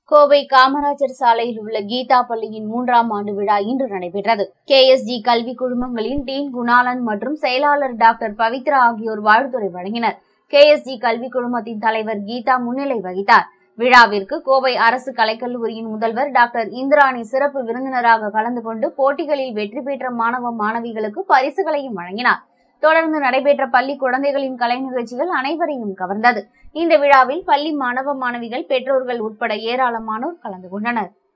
கோவை காமராஜர் சாலையில் உள்ள கீதா பள்ளியின் மூன்றாம் ஆண்டு விழா இன்று நடைபெற்றது கே எஸ் ஜி கல்வி குழுமங்களின் டீன் குணாலன் மற்றும் செயலாளர் டாக்டர் பவித்ரா ஆகியோர் வாழ்த்துரை வழங்கினர் கே எஸ் ஜி கல்வி குழுமத்தின் தலைவர் கீதா முன்னிலை வகித்தார் விழாவிற்கு கோவை அரசு கலைக்கல்லூரியின் முதல்வர் டாக்டர் இந்திராணி சிறப்பு விருந்தினராக கலந்து கொண்டு போட்டிகளில் வெற்றி பெற்ற மாணவ மாணவிகளுக்கு பரிசுகளையும் வழங்கினார் தொடர்ந்து நடைபெற்ற பள்ளி குழந்தைகளின் கலை நிகழ்ச்சிகள் அனைவரையும் கவர்ந்தது இந்த விழாவில் பள்ளி மாணவ மாணவிகள் பெற்றோர்கள் உட்பட ஏராளமானோர் கலந்து கொண்டனர்